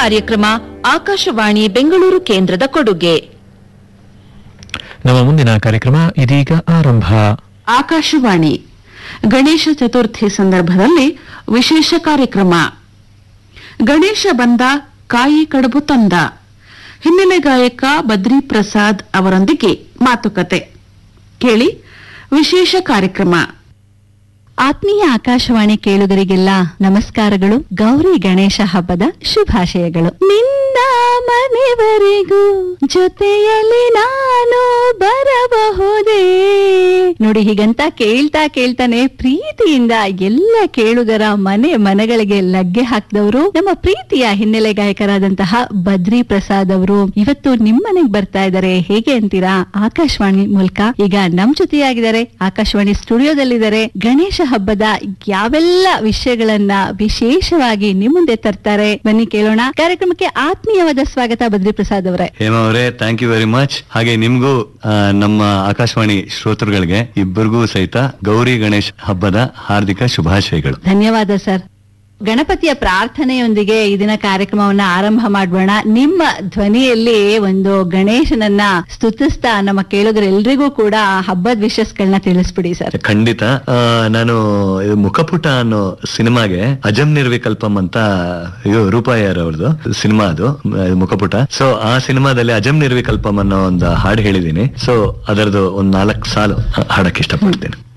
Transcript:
ಕಾರ್ಯಕ್ರಮ ಆಕಾಶವಾಣಿ ಬೆಂಗಳೂರು ಕೇಂದ್ರದ ಕೊಡುಗೆ ನಮ್ಮ ಮುಂದಿನ ಕಾರ್ಯಕ್ರಮ ಇದೀಗ ಆರಂಭ ಆಕಾಶವಾಣಿ ಗಣೇಶ ಚತುರ್ಥಿ ಸಂದರ್ಭದಲ್ಲಿ ವಿಶೇಷ ಕಾರ್ಯಕ್ರಮ ಗಣೇಶ ಬಂದ ಕಾಯಿ ಕಡುಬು ತಂದ ಹಿನ್ನೆಲೆ ಗಾಯಕ ಬದ್ರಿ ಪ್ರಸಾದ್ ಅವರೊಂದಿಗೆ ಮಾತುಕತೆ ಕೇಳಿ ವಿಶೇಷ ಕಾರ್ಯಕ್ರಮ ಆತ್ಮೀಯ ಆಕಾಶವಾಣಿ ಕೇಳುಗರಿಗೆಲ್ಲ ನಮಸ್ಕಾರಗಳು ಗೌರಿ ಗಣೇಶ ಹಬ್ಬದ ಶುಭಾಶಯಗಳು ನಿನ್ನ ಮನೆವರೆಗೂ ಜೊತೆಯಲ್ಲಿ ನಾನು ಬರಬಹುದೇ ನೋಡಿ ಹೀಗಂತ ಕೇಳ್ತಾ ಕೇಳ್ತಾನೆ ಪ್ರೀತಿಯಿಂದ ಎಲ್ಲ ಕೇಳುಗರ ಮನೆ ಮನೆಗಳಿಗೆ ಲಗ್ಗೆ ಹಾಕಿದವರು ನಮ್ಮ ಪ್ರೀತಿಯ ಹಿನ್ನೆಲೆ ಗಾಯಕರಾದಂತಹ ಬದ್ರಿ ಪ್ರಸಾದ್ ಅವರು ಇವತ್ತು ನಿಮ್ಮನೆಗ್ ಬರ್ತಾ ಇದ್ದಾರೆ ಹೇಗೆ ಅಂತೀರಾ ಆಕಾಶವಾಣಿ ಮೂಲಕ ಈಗ ನಮ್ ಜೊತೆಯಾಗಿದ್ದಾರೆ ಆಕಾಶವಾಣಿ ಸ್ಟುಡಿಯೋದಲ್ಲಿದ್ದಾರೆ ಗಣೇಶ ಹಬ್ಬದ ಯಾವೆಲ್ಲ ವಿಷಯಗಳನ್ನ ವಿಶೇಷವಾಗಿ ನಿಮ್ ಮುಂದೆ ತರ್ತಾರೆ ಬನ್ನಿ ಕೇಳೋಣ ಕಾರ್ಯಕ್ರಮಕ್ಕೆ ಆತ್ಮೀಯವಾದ ಸ್ವಾಗತ ಬದ್ರಿ ಪ್ರಸಾದ್ ಅವರೇ ಹೇಮ ಅವರೇ ಥ್ಯಾಂಕ್ ಯು ವೆರಿ ಮಚ್ ಹಾಗೆ ನಿಮ್ಗೂ ಆ, ನಮ್ಮ ಆಕಾಶವಾಣಿ ಶ್ರೋತೃಗಳಿಗೆ ಇಬ್ಬರಿಗೂ ಸಹಿತ ಗೌರಿ ಗಣೇಶ್ ಹಬ್ಬದ ಹಾರ್ದಿಕ ಶುಭಾಶಯಗಳು ಧನ್ಯವಾದ ಸರ್ ಗಣಪತಿಯ ಪ್ರಾರ್ಥನೆಯೊಂದಿಗೆ ಈ ದಿನ ಕಾರ್ಯಕ್ರಮವನ್ನ ಆರಂಭ ಮಾಡೋಣ ನಿಮ್ಮ ಧ್ವನಿಯಲ್ಲಿ ಒಂದು ಗಣೇಶನನ್ನ ಸ್ತುತಿಸ್ತಾ ನಮ್ಮ ಕೇಳುಗರೆಲ್ರಿಗೂ ಕೂಡ ಹಬ್ಬದ ವಿಶಸ್ಗಳನ್ನ ತಿಳಿಸ್ಬಿಡಿ ಸರ್ ಖಂಡಿತ ಆ, ನಾನು ಇದು ಮುಖಪುಟ ಅನ್ನೋ ಸಿನಿಮಾಗೆ ಅಜಂ ನಿರ್ವಿಕಲ್ಪಂ ಅಂತ ಇದು ರೂಪಾಯರ್ ಅವ್ರದ್ದು ಸಿನಿಮಾ ಅದು ಮ- ಮುಖಪುಟ ಸೊ ಆ ಸಿನಿಮಾದಲ್ಲಿ ಅಜಂ ನಿರ್ವಿಕಲ್ಪಂ ಅನ್ನೋ ಒಂದು ಹಾಡು ಹೇಳಿದೀನಿ ಸೊ ಅದರದ್ದು ಒಂದ್ ನಾಲ್ಕು ಸಾಲು ಹಾಡಕ್ ಇಷ್ಟಪಡ್ತೀನಿ